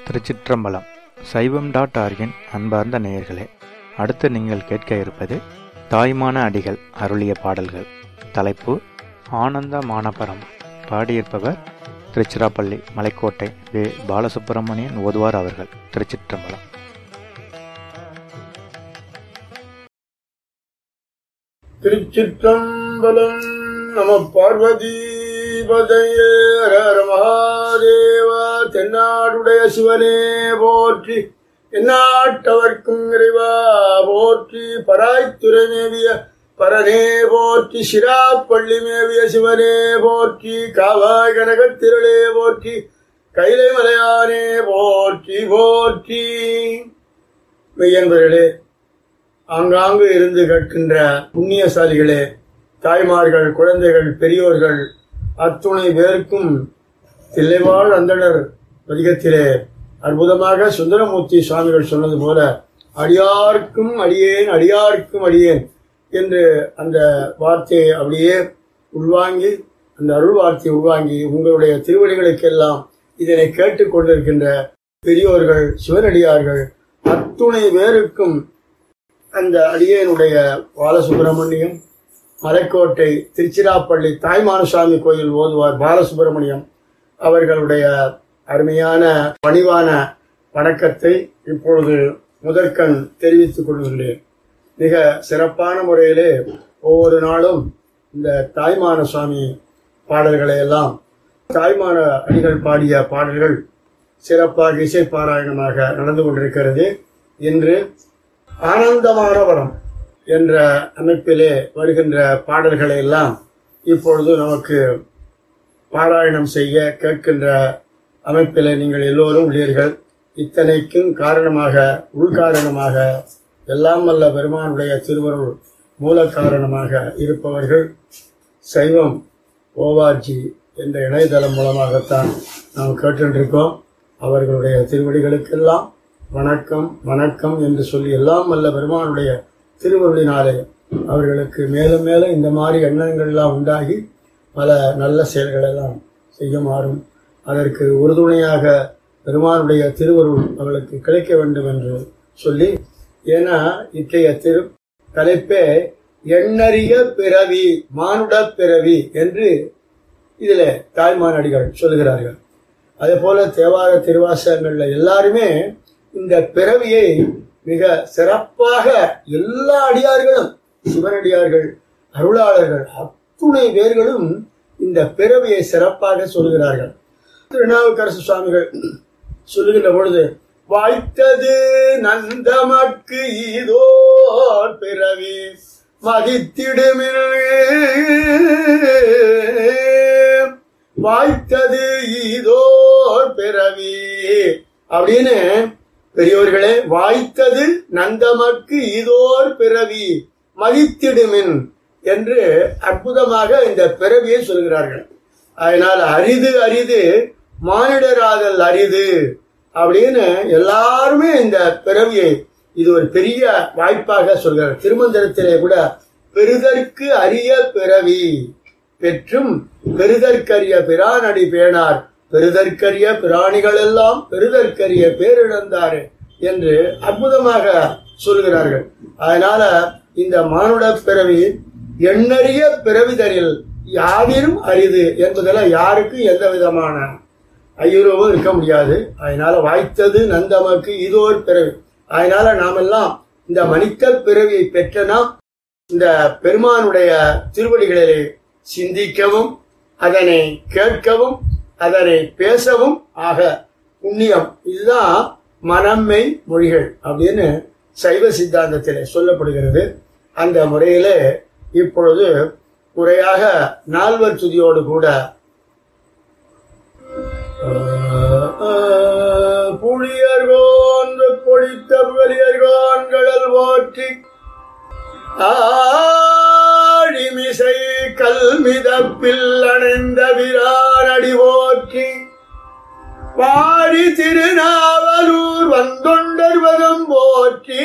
திருச்சிற்றம்பலம் சைவம் டாட் ஆர்கின் அன்பார்ந்த நேயர்களே அடுத்து நீங்கள் கேட்க இருப்பது தாய்மான அடிகள் அருளிய பாடல்கள் தலைப்பு ஆனந்த மானபரம் பாடியிருப்பவர் திருச்சிராப்பள்ளி மலைக்கோட்டை வே பாலசுப்பிரமணியன் ஓதுவார் அவர்கள் திருச்சிற்றம்பலம் திருச்சிற்றம்பலம் நம பார்வதி பதையே ஹர மகாதேவா தென்னாடுடைய சிவனே போற்றி எந்நாட்டவர்க்கும் இறைவா போற்றி பராய்த்துறை மேவிய பரனே போற்றி சிராப்பள்ளி மேவிய சிவனே போற்றி காவாய் கனகத்திரளே போற்றி கைலை மலையானே போற்றி போற்றி மெய்யன்பர்களே ஆங்காங்கு இருந்து கேட்கின்ற புண்ணியசாலிகளே தாய்மார்கள் குழந்தைகள் பெரியோர்கள் அத்துணை பேருக்கும் தில்லைவாழ் அந்தணர் பதிகத்திலே அற்புதமாக சுந்தரமூர்த்தி சுவாமிகள் சொன்னது போல அடியார்க்கும் அடியேன் அடியார்க்கும் அடியேன் என்று அந்த வார்த்தையை அப்படியே உள்வாங்கி அந்த அருள் வார்த்தையை உள்வாங்கி உங்களுடைய திருவடிகளுக்கெல்லாம் இதனை கேட்டுக்கொண்டிருக்கின்ற பெரியோர்கள் சிவனடியார்கள் அத்துணை பேருக்கும் அந்த அடியனுடைய பாலசுப்பிரமணியம் மலைக்கோட்டை திருச்சிராப்பள்ளி தாய்மானசாமி கோயில் ஓதுவார் பாலசுப்பிரமணியம் அவர்களுடைய அருமையான பணிவான வணக்கத்தை இப்பொழுது முதற்கண் தெரிவித்துக் கொள்கின்றேன் மிக சிறப்பான முறையிலே ஒவ்வொரு நாளும் இந்த தாய்மான சுவாமி பாடல்களை எல்லாம் தாய்மான அடிகள் பாடிய பாடல்கள் சிறப்பாக இசை பாராயணமாக நடந்து கொண்டிருக்கிறது இன்று ஆனந்தமான வரம் என்ற அமைப்பிலே வருகின்ற பாடல்களை எல்லாம் இப்பொழுது நமக்கு பாராயணம் செய்ய கேட்கின்ற அமைப்பிலே நீங்கள் எல்லோரும் உள்ளீர்கள் இத்தனைக்கும் காரணமாக உள்காரணமாக எல்லாம் வல்ல பெருமானுடைய திருவருள் மூல காரணமாக இருப்பவர்கள் சைவம் ஓவார்ஜி என்ற இணையதளம் மூலமாகத்தான் நாம் கேட்டுருக்கோம் அவர்களுடைய திருவடிகளுக்கெல்லாம் வணக்கம் வணக்கம் என்று சொல்லி எல்லாம் வல்ல பெருமானுடைய திருவருளினாலே அவர்களுக்கு மேலும் மேலும் இந்த மாதிரி எண்ணங்கள்லாம் உண்டாகி பல நல்ல செயல்களெல்லாம் செய்யுமாறும் அதற்கு உறுதுணையாக பெருமானுடைய திருவருள் அவர்களுக்கு கிடைக்க வேண்டும் என்று சொல்லி ஏன்னா இன்றைய திரு தலைப்பே எண்ணறிய பிறவி மானுட பிறவி என்று இதுல தாய்மானடிகள் சொல்கிறார்கள் அதே போல தேவார திருவாசகங்கள்ல எல்லாருமே இந்த பிறவியை மிக சிறப்பாக எல்லா அடியார்களும் சிவனடியார்கள் அருளாளர்கள் அத்துணை பேர்களும் இந்த பிறவியை சிறப்பாக சொல்கிறார்கள் திருநாவுக்கரசு சுவாமிகள் சொல்லுகின்ற பொழுது வாய்த்தது நந்தமக்கு இதோ பிறவி மதித்திடுமில் வாய்த்தது இதோர் பிறவி அப்படின்னு பெரியோர்களே வாய்த்தது நந்தமக்கு இதோர் பிறவி மதித்திடுமின் என்று அற்புதமாக இந்த பிறவியை சொல்கிறார்கள் அதனால் அரிது அரிது மானிடராதல் அரிது அப்படின்னு எல்லாருமே இந்த பிறவியை இது ஒரு பெரிய வாய்ப்பாக சொல்கிறார் திருமந்திரத்திலே கூட பெருதற்கு அரிய பிறவி பெற்றும் பெருதற்கரிய பிரானடி பேணார் பெருதற்கரிய பிராணிகள் எல்லாம் பெருதற்கரிய பேரிழந்தாரு என்று அற்புதமாக சொல்கிறார்கள் அதனால இந்த மானுட பிறவி எண்ணறிய பிறவிதனில் யாவிலும் அரிது என்பதில் யாருக்கும் எந்த விதமான ஐயுறவும் இருக்க முடியாது அதனால வாய்த்தது நந்தமக்கு இது ஒரு பிறவி அதனால நாமெல்லாம் இந்த மனித பிறவியை பெற்ற நாம் இந்த பெருமானுடைய திருவடிகளிலே சிந்திக்கவும் அதனை கேட்கவும் அதனை பேசவும் ஆக புண்ணியம் இதுதான் மனம்மை மொழிகள் அப்படின்னு சைவ சித்தாந்தத்திலே சொல்லப்படுகிறது அந்த முறையிலே இப்பொழுது முறையாக நால்வர் துதியோடு கூட புளியர்கோன் பொழித்த புகழியர்கோன்களல் போற்றி ஆழிமிசை கல்மிதப்பில் அணைந்த விரானடி போற்றி வாழி திருநாவலூர் வந்தொண்டர்வதம் போற்றி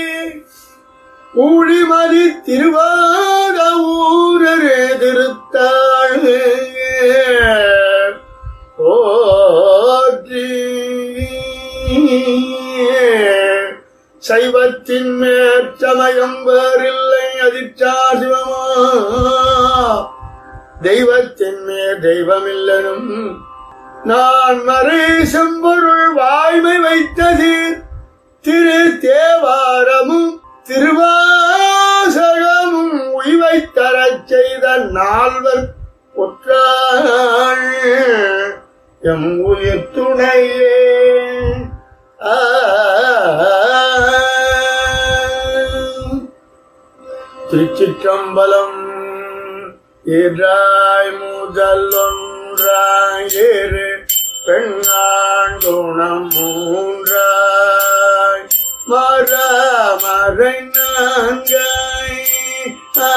ஊழிமதி திருவாத ஊரரே திருத்தாள் போற்றி சைவத்தின் மேற்சமயம் வேறில்லை அதிர்ச்சா சிவமா தெய்வத்தின் மேல் தெய்வமில்லனும் நான் மறை செம்பொருள் வாய்மை வைத்தது திரு தேவாரமும் திருவாசகமும் உய்வை தரச் செய்த நால்வர் ஒற்றாள் எம் உயிர் துணையே ஆ திருச்சிற்றம்பலம் ஏறாய் முதல் ஒன்றாய் ஏறு பெண்ணான் குணம் மூன்றாய் மரமறை நான்காய் ஆ,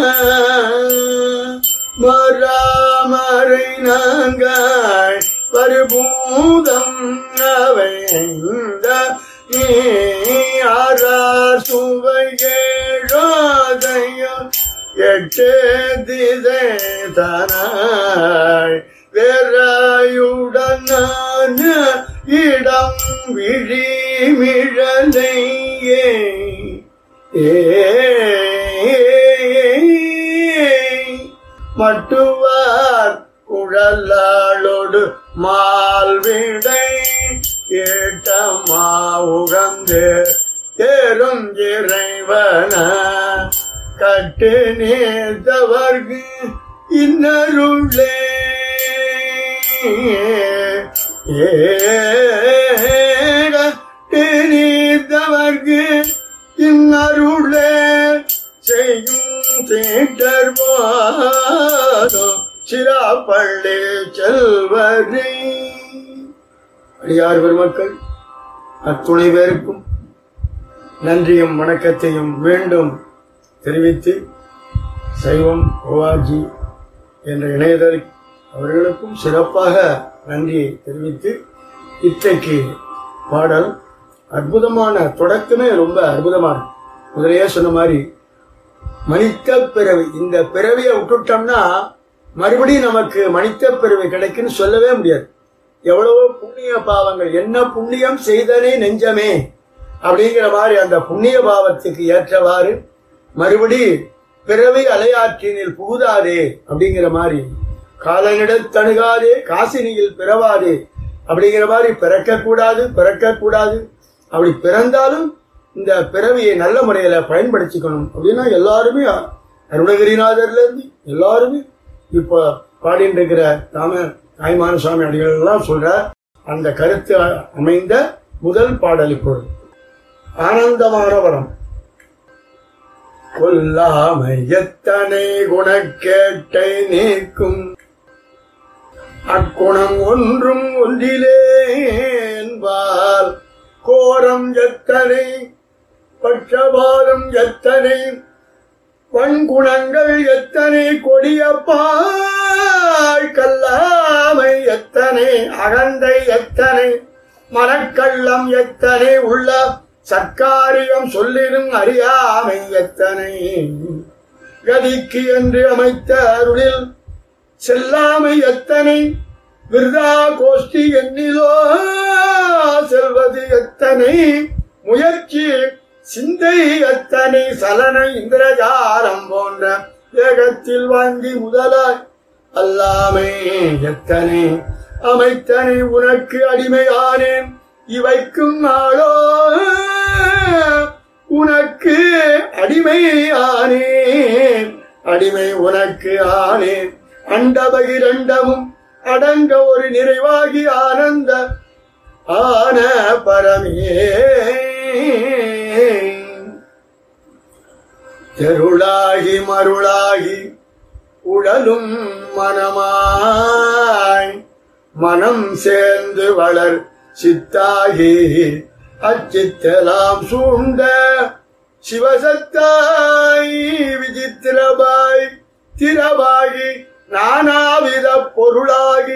மரமறை நான்காய் பரிபூதம் அவை இந்த ஆறார் சுவையேழாதையும் எட்டு திசை தனாய் வேறாயுடனான இடம் விழி மிழலையே ஏ மட்டுவார் குழலாளோடு மால்விடை ஏட்டமா உகந்து தேரும் இறைவன கட்டு நேர்ந்தவர்க்கு இன்னருளே ஏட்டு நீர்ந்தவர்க்கு இன்னருளே செய்யும் தேட்டர்வாதம் சிராப்பள்ளி செல்வரே அடியார் பெருமக்கள் அத்துணை பேருக்கும் நன்றியும் வணக்கத்தையும் மீண்டும் தெரிவித்து சைவம் ஓஆர்ஜி என்ற இணையதள அவர்களுக்கும் சிறப்பாக நன்றியை தெரிவித்து இன்றைக்கு பாடல் அற்புதமான தொடக்கமே ரொம்ப அற்புதமான முதலையே சொன்ன மாதிரி மனித பிறவி இந்த பிறவியை விட்டுட்டோம்னா மறுபடியும் நமக்கு மனித பிறவி கிடைக்குன்னு சொல்லவே முடியாது எவ்வளவோ புண்ணிய பாவங்கள் என்ன புண்ணியம் செய்தனே நெஞ்சமே அப்படிங்கிற மாதிரி அந்த புண்ணிய பாவத்துக்கு ஏற்றவாறு மறுபடி பிறவி அலையாற்றினில் புகுதாதே அப்படிங்கிற மாதிரி காலனிடத் தணுகாதே காசினியில் பிறவாதே அப்படிங்கிற மாதிரி பிறக்க கூடாது பிறக்க கூடாது அப்படி பிறந்தாலும் இந்த பிறவியை நல்ல முறையில பயன்படுத்திக்கணும் அப்படின்னா எல்லாருமே அருணகிரிநாதர்ல இருந்து எல்லாருமே இப்போ பாடிட்டு இருக்கிற தாம தாய்மான சுவாமி அடிகள் எல்லாம் சொல்ற அந்த கருத்து அமைந்த முதல் பாடல் இப்பொழுது ஆனந்தமான வரம் கொல்லாமை எத்தனை குணக்கேட்டை நீக்கும் அக்குணம் ஒன்றும் ஒன்றிலே என்பால் கோரம் எத்தனை பட்சபாதம் எத்தனை வன்குணங்கள் எத்தனை கொடியப்பாய் கல்லாமை எத்தனை அகந்தை எத்தனை மரக்கள்ளம் எத்தனை உள்ள சர்க்காரியம் சொல்லிடும் அறியாமை எத்தனை கதிக்கு என்று அமைத்த அருளில் செல்லாமை எத்தனை விருதா கோஷ்டி எண்ணிலோ செல்வது எத்தனை முயற்சி சிந்தை எத்தனை சலன இந்திரஜாலம் போன்ற ஏகத்தில் வாங்கி முதலாய் அல்லாமே எத்தனை அமைத்தனை உனக்கு அடிமையானேன் இவைக்கும் நாளோ உனக்கு அடிமை ஆனேன் அடிமை உனக்கு ஆனேன் அண்ட பகிரண்டமும் அடங்க ஒரு நிறைவாகி ஆனந்த ஆன பரமே தெருளாகி மருளாகி உடலும் மனமாய் மனம் சேர்ந்து வளர் சித்தாகி அச்சித்தலாம் சூழ்ந்த சிவசத்தாய் விசித்திரபாய் திரவாகி நானாவித பொருளாகி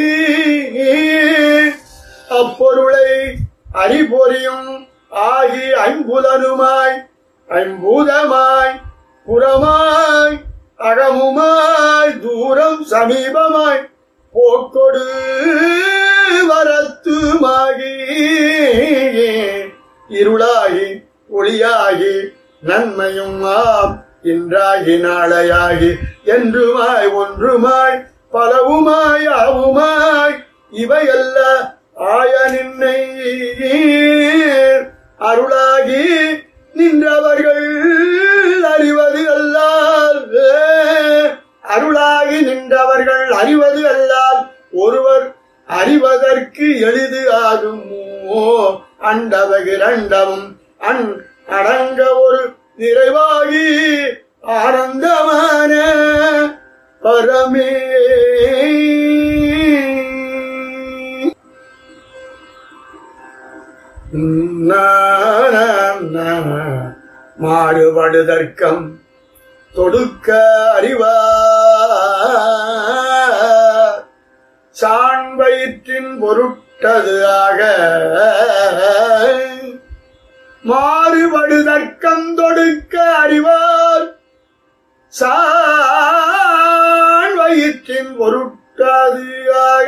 அப்பொருளை அறிபொறியும் ஆகி ஐம்புலனுமாய் ஐம்பூதமாய் புறமாய் அகமுமாய் தூரம் சமீபமாய் போக்கொடு வரத்துமாகி இருளாகி ஒளியாகி நன்மையும் ஆம் இன்றாகி நாளையாகி என்றுமாய் ஒன்றுமாய் பலவுமாய் ஆவுமாய் இவையல்ல ஆய நின்னை அருளாகி நின்றவர்கள் அறிவது அல்லால் அருளாகி நின்றவர்கள் அறிவது அல்லால் ஒருவர் அறிவதற்கு எளிது ஆகுமோ அண்டவகிரண்டமும் அன் அடங்க ஒரு நிறைவாகி ஆனந்தமான பரமே மாறுபடுதற்கம் தொடுக்க அறிவா சான் வயிற்றின் பொருட்டது ஆக மாறுபடுதற்கம் தொடுக்க அறிவார் சான் வயிற்றின் பொருட்டது ஆக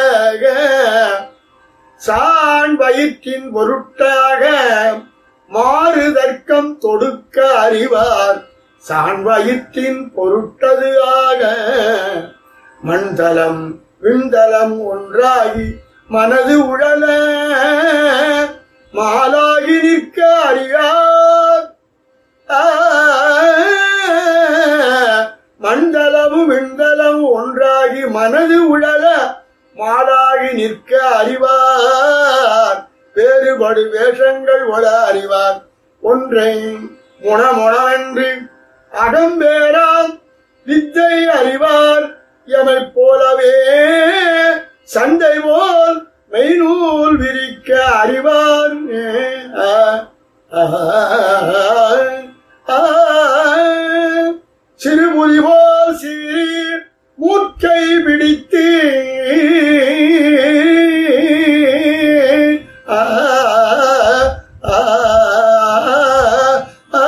சான் வயிற்றின் பொருட்டாக மாறுதற்கம் தொடுக்க அறிவார் சான் வயிற்றின் பொருட்டது ஆக மண்தலம் விண்தலம் ஒன்றாகி மனது உழல மாலாகி நிற்க அறியார் ஆ, மண்டலமும் விண்தலம் ஒன்றாகி மனது உழல மாலாகி நிற்க அறிவார் வேறுபடு வேஷங்கள் ஒள அறிவார் ஒன்றை முணமுணவென்று அகம்பேரால் வித்தை அறிவார் எமைப் போலவே சண்டை போல் மெய்நூல் விரிக்க அறிவார் ஆ, ஆ, ஆ, சிறுபுலி போல் சீர் மூக்கை பிடித்து ஆ, ஆ, ஆ,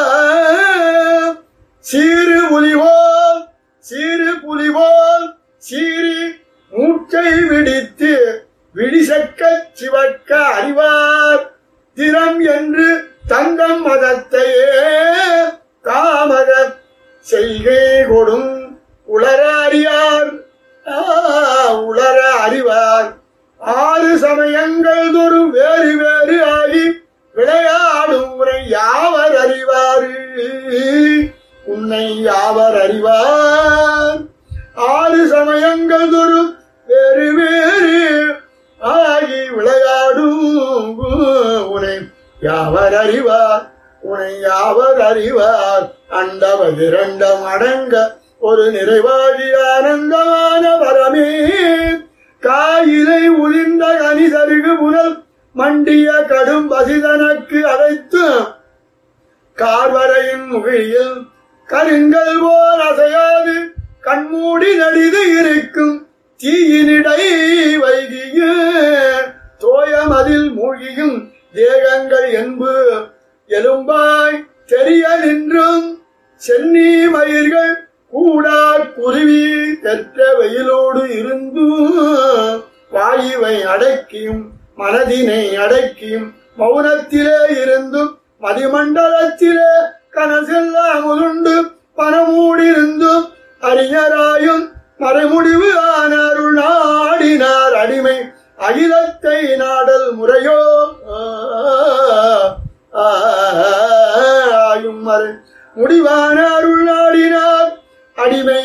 சீறு புலிபோல் சீறு புலிபோல் சீறி மூச்சை விடித்து விடிசக்க சிவக்க அறிவார் திறம் என்று தங்கம் மதத்தையே காமக செய்கை கொடும் உளர அறியார் ஆ, உளர அறிவார் ஆறு சமயங்கள் தோறும் வேறு வேறு ஆகி விளையாடும் உரை யாவர் அறிவாரு உன்னை யாவர் அறிவார் ஆறு சமயங்கள் தோறும் வேறு வேறு ஆகி விளையாடும் உனை யாவர் அறிவார் உனை யாவர் அறிவார் அண்டவ இரண்டம் அடங்க ஒரு நிறைவாகி ஆனந்தமான வரமே காயிலை உதிர்ந்த கனிதருகு முதல் மண்டிய கடும் பசிதனக்கு அழைத்து கார்வரையின் முகிழில் கருங்கல் போல் அசையாது கண்மூடி நடிது இருக்கும் தீயினிடை வைகிய தோயமதில் மூழ்கியும் தேகங்கள் என்பு எலும்பாய் தெரிய நின்றும் சென்னி மயிர்கள் கூடா குருவி தெற்ற வெயிலோடு இருந்து வாயுவை அடக்கியும் மனதினை அடக்கியும் மௌனத்திலே இருந்தும் மதிமண்டலத்திலே கனசெல்லாம் உருண்டு பணமூடிருந்தும் அறிஞராயும் மறைமுடிவு ஆனாருள் நாடினார் அடிமை அகிலத்தை நாடல் முறையோ ஆ, ஆ, ஆயும் மறை முடிவான அருள் நாடினார் அடிமை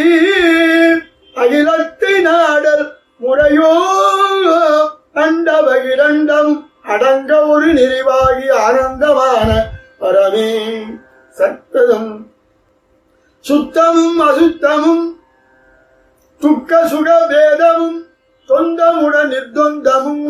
அகிலத்தை நாடல் முறையோ அண்டவகிரண்டம் அடங்க ஒரு நிறைவாகி ஆனந்தமான பரமே சத்ததும் சுத்தமும் அசுத்தமும் துக்க சுக வேதமும் தொந்தமுடன் நிர்தொந்தமும்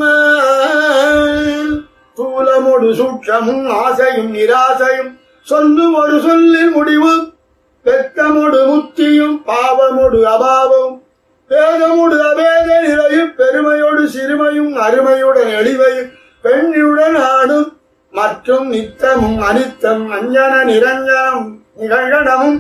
தூலமொடு சூட்சமும் ஆசையும் நிராசையும் சொல்லும் ஒரு சொல்லில் முடிவு வெக்கமொடு முத்தியும் பாவமொடு அபாவம் வேதமொடு அபேத நிலையும் பெருமையோடு சிறுமையும் அருமையுடன் எளிவையும் பெண்ணுடன் ஆடும் மற்றும் நித்தமும் அனித்தம் அஞ்சன நிரஞ்சனம் நிகழ்கடமும்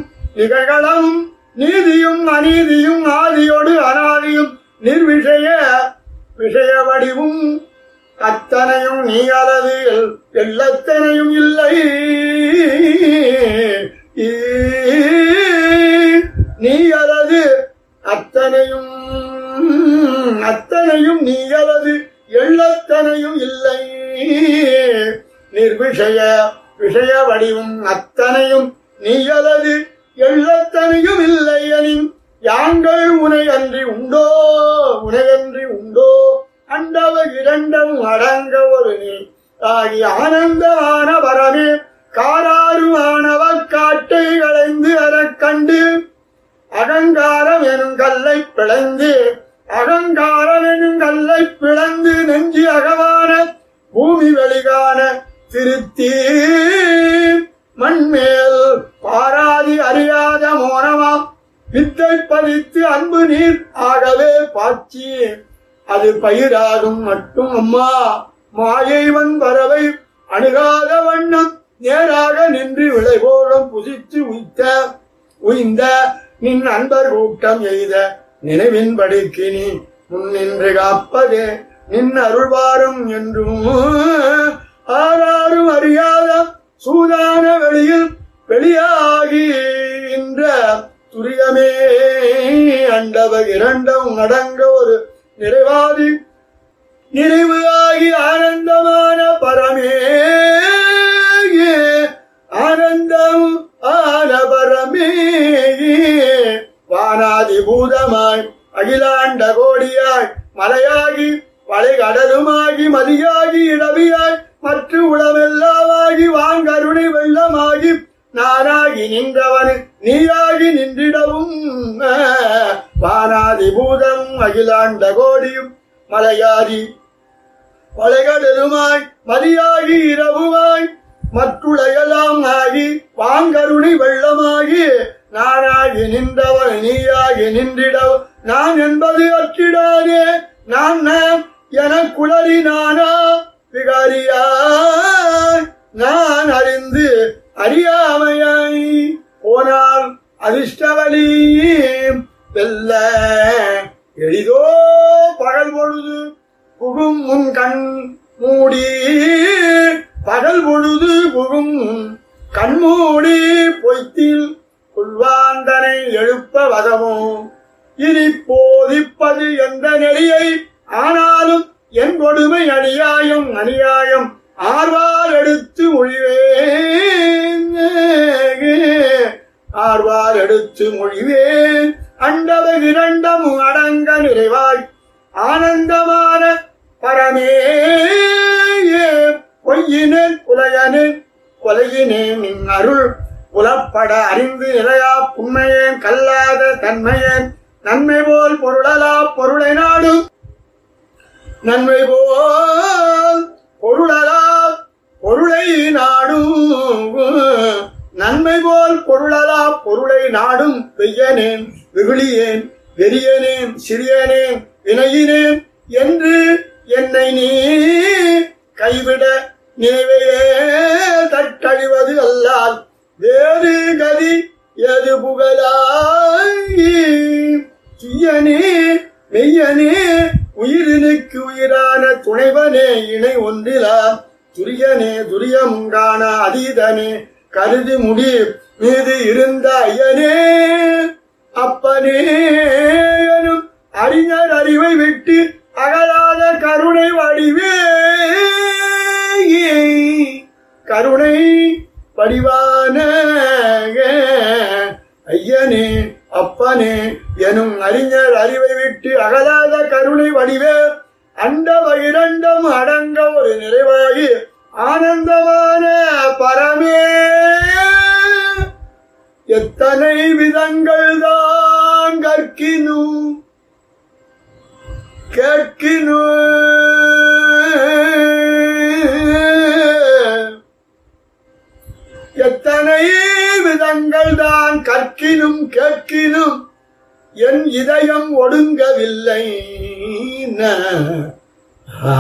நிகழ்களமும் நீதியும் அநீதியும் ஆதியோடு அனாதியும் நிர்விஷய விஷய வடிவும் அத்தனையும் நீ அளவு எல்- எள்ளத்தனையும் இல்லை நீ அளது அத்தனையும் அத்தனையும் நீ அளது எள்ளத்தனையும் இல்லை நிர்விஷய விஷய வடிவும் அத்தனையும் நீ அளது எள்ளத்தனையும் இல்லை எனின் யாங்கள் உனை அன்றி உண்டோ உனையன்றி உண்டோ அண்டவ இரண்டும் அடங்க ஒரு நீ ஆகி ஆனந்தமான வரமே காராருமானவ காட்டை களைந்து அறக் கண்டு அகங்காரம் எனும் கல்லை பிளந்து அகங்காரம் எனும் கல்லை பிளந்து நெஞ்சு அகவான பூமி வெளிகான திருத்தி மண்மேல் பாராதி அறியாத மோனமாம் வித்தை பதித்து அன்பு நீர் ஆகவே பாய்ச்சி அது பயிராகும் மட்டும் அம்மா மாயைவன் வரவை அணுகாத வண்ணம் நேராக நின்று விளைபோடும் புசித்து உய்த்த உய்ந்த நின் அன்பர் கூட்டம் எய்த நினைவின்படிக்கு நீ முன்னின்று காப்பதே நின் அருள்வாரும் என்றும் ஆறாரும் அறியாத சூதான வெளியில் வெளியாகின்ற துரியமே அண்டவ இரண்டும் அடங்க ஒரு நிறைவாதி நிறைவு ஆகி ஆனந்தமான பரமே ஆனந்தம் ஆன பரமே வானாதி பூதமாய் அகிலாண்ட கோடியாய் மலையாகி வளைகடலுமாகி மதியாகி இடவியாய் மற்ற உளமெல்லாமாகி வாங்கருணை வெள்ளமாகி நானாகி நின்றவனு நீயாகி நின்றிடவும் வானாதி பூதம் அகிலாண்ட கோடியும் மலையாதி வளைகடலுமாய் மதியாகி இரவுமாய் மற்றுளையெல்லாம் ஆகி வாங்கருணை வெள்ளமாகி நானாகி நின்றவன் நீயாகி நின்றிடவ நான் என்பது அற்றிடாதே நான் நாம் என குளறி நானா விகாரியாய் நான் அறிந்து அறியாமையாய் போனால் அதிர்ஷ்டவலி வெல்ல எளிதோ பகல் பொழுது புகும் உன் கண் மூடி பகல் பொழுது புகும் உன் கண் மூடி பொய்த்தில் உள்வாந்தனை எழுப்ப வதமோ இனி போதிப்பது என்ற நெறியை ஆனாலும் என் கொடுமை அநியாயம் அநியாயம் ஆர்வார் எடுத்து மொழிவேன் ஆர்வார் எடுத்து மொழிவேன் அண்டவ இரண்டும் அடங்க நிறைவாய் ஆனந்தமான பரமே பொய்யினேன் புலையனேன் கொலையினேன் நின் அருள் புலப்பட அறிந்து நிலையா புண்மையேன் கல்லாத தன்மையேன் நன்மை போல் பொருளலா பொருளை நாடும் நன்மை போல் பொருளலா பொருளை நாடும் நன்மை போல் பொருளலா பொருளை நாடும் பெய்யனேன் வெகுளியேன் வெறியனேன் சிறியனேன் வினையினேன் என்று என்னை நீ கைவிட நினைவையே தட்டழிவது அல்லால் வேறு கதி எது புகழாய் துய்யனே மெய்யனே உயிரினுக்கு உயிரான துணைவனே இணை ஒன்றிலா துரியனே துரியம் காண அதீதனே கருதி முடி மீது இருந்த ஐயனே அப்பனே எனும் அறிஞர் அறிவை விட்டு அகலாத கருணை வடிவே கருணை வடிவான ஐயனே அப்பனே எனும் அறிஞர் அறிவை விட்டு அகலாத கருணை வடிவே அண்டவ இரண்டும் அடங்க ஒரு நிறைவாகி ஆனந்தமான பரமே எத்தனை விதங்கள் தான் கற்கினும் கேட்கினும் எத்தனை விதங்கள் தான் கற்கினும் கேட்கினும் என் இதயம் ஒடுங்கவில்லை ந. ஆ.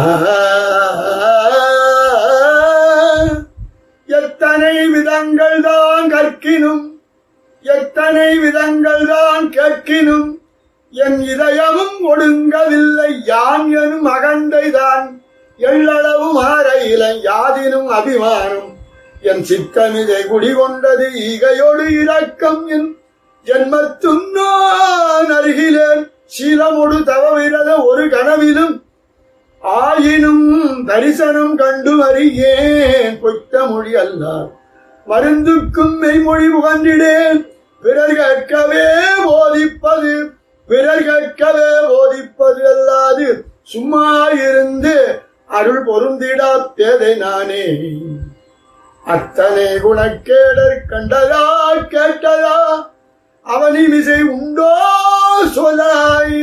எத்தனை விதங்கள் தான் கற்கினும் எத்தனை விதங்கள் தான் கேட்கினும் என் இதயமும் ஒடுங்கவில்லை யான் எனும் அகண்டைதான் எள்ளளவு மாறையிலன் யாதினும் அபிமானம் என் சித்தமிதை குடிகொண்டது ஈகையோடு இரக்கம் என் ஜென்மத்தும் நான் அருகிலேன் சீலமொடு தவவிரத ஒரு கனவிலும் ஆயினும் தரிசனம் கண்டு அறியேன் பொய்த்த மொழி அல்ல மருந்துக்கும் மெய்மொழி புகன்றிடேன் பிறர் கேட்கவே போதிப்பது பிறர் கேட்கவே போதிப்பது அல்லாது சும்மா இருந்து அருள் பொருந்திடா பேதை நானே அத்தனை குணக்கேடர் கண்டதா கேட்டதா அவனி மிசை உண்டோ சொலாய்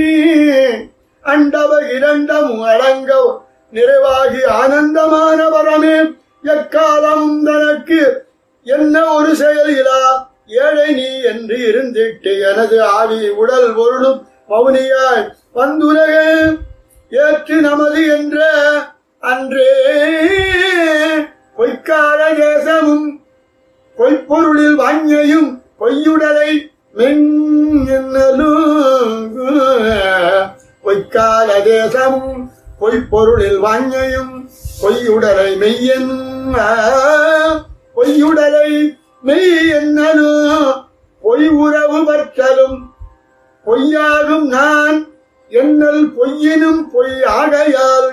அண்டவ இரண்டம் அடங்க நிறைவாகி ஆனந்தமான வரமே எக்காலமும் தனக்கு என்ன ஒரு செயலிலா ஏழை நீ என்று இருந்திட்டு எனது ஆவி உடல் பொருளும் மௌனியாய் வந்துலக ஏற்று நமது என்ற அன்றே பொய்க்கார தேசமும் பொய்ப்பொருளில் வாங்கியும் பொய்யுடலை மென்னலும் பொய்க்கால தேசமும் பொய்ப்பொருளில் வாங்கியும் பொய்யுடலை மெய்யன் பொய்யுடலை மெய் என்னலும் பொய் உறவு பற்றலும் பொய்யாகும் நான் என்னல் பொய்யினும் பொய் ஆகையால்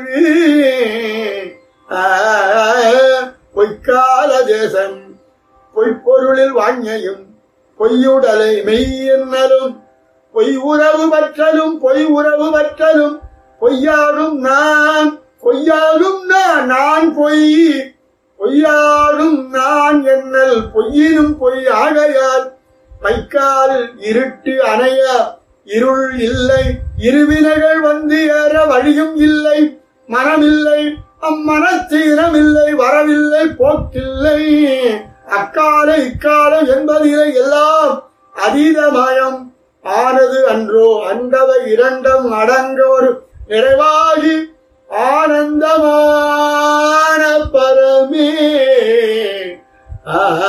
பொய்க்கால தேசம் பொய்ப்பொருளில் வாங்கியும் பொய்யுடலை மெய் என்னலும் பொய் உறவு பற்றலும் பொய் உறவு பற்றலும் பொய்யாகும் நான் பொய்யாகும் நான் நான் பொய் பொய்யாகும் நான் என்னல் பொய்யினும் பொய் ஆகையால் மைக்கால் இருட்டு அணைய இருள் இல்லை இருவினைகள் வந்து ஏற வழியும் இல்லை மனமில்லை அம்மனத்து இனமில்லை வரவில்லை போக்கில்லை அக்கால இக்கால என்பதிலே எல்லாம் அதீதமயம் ஆனது அன்றோ அண்டவை இரண்டம் அடங்க ஒரு நிறைவாகி ஆனந்தமான பரமே ஆ